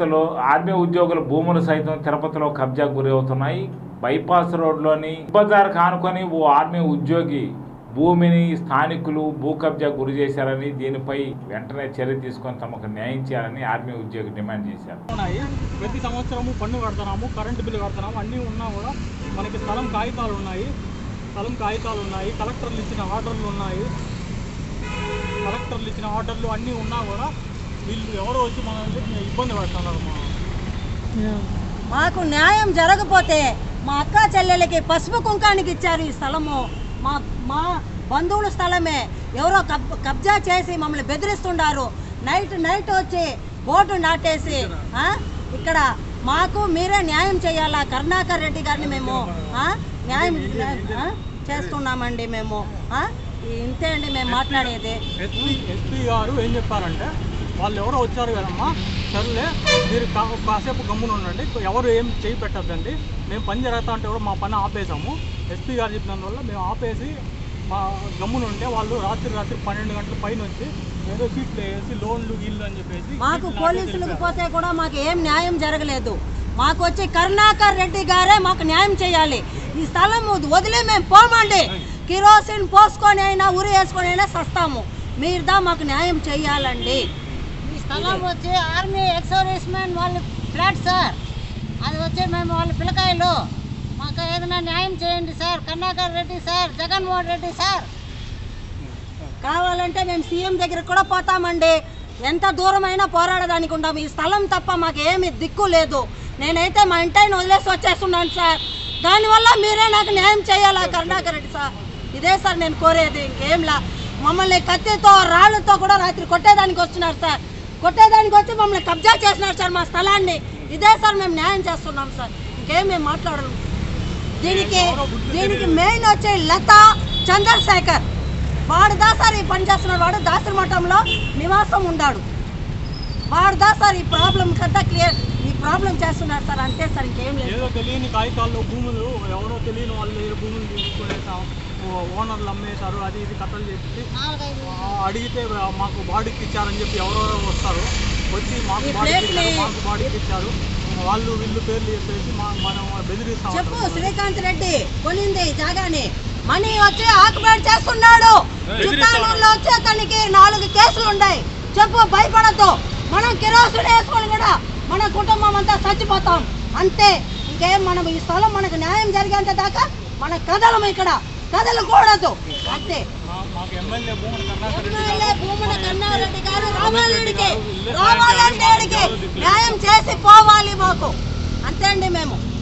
తిరుపతిలో ఆర్మీ ఉద్యోగుల భూములు సైతం తిరుపతిలో కబ్జా గురి అవుతున్నాయి బైపాస్ రోడ్లోని బజార్ కానుకొని ఓ ఆర్మీ ఉద్యోగి భూమిని స్థానికులు భూ కబ్జా గురి చేశారని దీనిపై వెంటనే చర్య తీసుకొని తమకు న్యాయం చేయాలని ఆర్మీ ఉద్యోగి డిమాండ్ చేశారు ఉన్నాయి ప్రతి సంవత్సరము పన్ను కడుతున్నాము కరెంటు బిల్లు కడుతున్నాము అన్నీ ఉన్నా కూడా మనకి స్థలం కాగితాలు ఉన్నాయి స్థలం కాగితాలు ఉన్నాయి కలెక్టర్లు ఇచ్చిన ఆర్డర్లు ఉన్నాయి కలెక్టర్లు ఇచ్చిన ఆర్డర్లు అన్నీ ఉన్నా కూడా వీళ్ళు ఎవరో వచ్చి మనల్ని ఇబ్బంది పెడుతున్నారు మా మాకు న్యాయం జరగపోతే మా అక్క చెల్లెలకి పసుపు కుంకానికి ఇచ్చారు ఈ స్థలము మా మా బంధువుల స్థలమే ఎవరో కబ్ కబ్జా చేసి మమ్మల్ని బెదిరిస్తుండారు నైట్ నైట్ వచ్చి బోటు నాటేసి ఆ, ఇక్కడ మాకు మీరే న్యాయం చేయాలా కరుణాకర్ రెడ్డి గారిని మేము ఆ, న్యాయం ఆ, చేస్తున్నామండి మేము ఆ, ఇంతే అండి మేము మాట్లాడేది ఎస్పీ ఎస్పీ గారు ఏం చెప్పారంటే వాళ్ళు ఎవరో వచ్చారు కదమ్మా సర్లే మీరు కా- కాసేపు గమ్మున ఉండండి ఎవరు ఏం చేయి పెట్టద్దండి మేము పని జరుగుతా అంటే కూడా మా పని ఆపేసాము ఎస్పీ గారు చెప్పినందువల్ల మేము ఆపేసి మా గమ్మున ఉంటే వాళ్ళు రాత్రి రాత్రి పన్నెండు గంటల పైన వచ్చి ఏదో సీట్లు వేసి లోన్లు గీళ్ళు అని చెప్పేసి మాకు సీట్లు పోలీసులకు ఆపేసి పోతే కూడా మాకు ఏం న్యాయం జరగలేదు మాకు వచ్చి కరుణాకర్ రెడ్డి గారే మాకు న్యాయం చేయాలి ఈ స్థలం వదిలి మేము పోమండి కిరోసిన్ పోసుకొని అయినా ఉరి వేసుకొని అయినా సస్తాము మీరు దా మాకు న్యాయం చేయాలండి ఈ స్థలం వచ్చి ఆర్మీ ఎక్స్ మ్యాన్ వాళ్ళ ఫ్లాట్ సార్ అది వచ్చి మేము వాళ్ళ పిల్లకాయలు మాకు ఏదైనా న్యాయం చేయండి sir Karunakar Reddy sir Jaganmohan Reddy sir కావాలంటే మేము సీఎం దగ్గర కూడా పోతామండి ఎంత దూరమైనా పోరాడడానికి ఉంటాము ఈ స్థలం తప్ప మాకు ఏమి దిక్కు లేదు నేనైతే మా ఇంటిని వదిలేసి వచ్చేస్తున్నాను సార్ దానివల్ల మీరే నాకు న్యాయం చేయాలా కరుణాకర్ రెడ్డి సార్ ఇదే సార్ నేను కోరేది ఇంకేంలా మమ్మల్ని కత్తితో రాళ్ళతో కూడా రాత్రి కొట్టేదానికి వస్తున్నారు సార్ కొట్టేదానికి వచ్చి మమ్మల్ని కబ్జా చేసినారు సార్ మా స్థలాన్ని ఇదే సార్ మేము న్యాయం చేస్తున్నాం సార్ ఇంకేం మేము మాట్లాడము దీనికి దీనికి మెయిన్ వచ్చే లత చంద్రశేఖర్ వాడు దా సార్ ఈ పని చేస్తున్నాడు వాడు దాసరి మఠంలో నివాసం ఉన్నాడు వాడు దా సార్ ఈ ప్రాబ్లం కంతా క్లియర్ ఈ ప్రాబ్లం చేస్తున్నాడు సార్ అంతే సార్ ఇంకేం లేదు ఏదో తెలియని కాగితాల్లో భూములు ఎవరో తెలియని వాళ్ళు దగ్గర భూములు తీసుకునేసాం ఓనర్లు అమ్మేశారు అది ఇది కథలు చెప్పి నాలుగైదు ఆ, అడిగితే మాకు బాడీకి ఇచ్చారని చెప్పి ఎవరో వస్తారు వచ్చి మాకు ఈ బాడీకి ప్లేట్ని- ఇచ్చారు మాకు బాడీకి ఇచ్చారు వాళ్ళు వీళ్ళు పేర్లు చెప్పేసి మా మనం బెదిరిస్తాం చెప్పు శ్రీకాంత్ రెడ్డి కొనింది జాగాని మనీ వచ్చి ఆక్యుపైడ్ చేస్తున్నాడు చిత్తానూరులో వచ్చి అతనికి నాలుగు కేసులు ఉన్నాయి చెప్పు భయపడద్దు మనం కిరోసిన్ వేసుకొని కూడా మన కుటుంబం అంతా చచ్చిపోతాం అంతే ఇంకేం మనం ఈ స్థలం మనకు న్యాయం జరిగేంత దాకా మన కథలం ఇక్కడ కదలకూడదు అంతే మా- మాకు ఎమ్మెల్యే భూములు కర్ణాకర్ రెడ్డి ఎమ్మెల్యే భూమన కన్నారెడ్డి గారు రామారెడ్డికి రామారెడ్డికి న్యాయం చేసి పోవాలి మాకు అంతే అండి మేము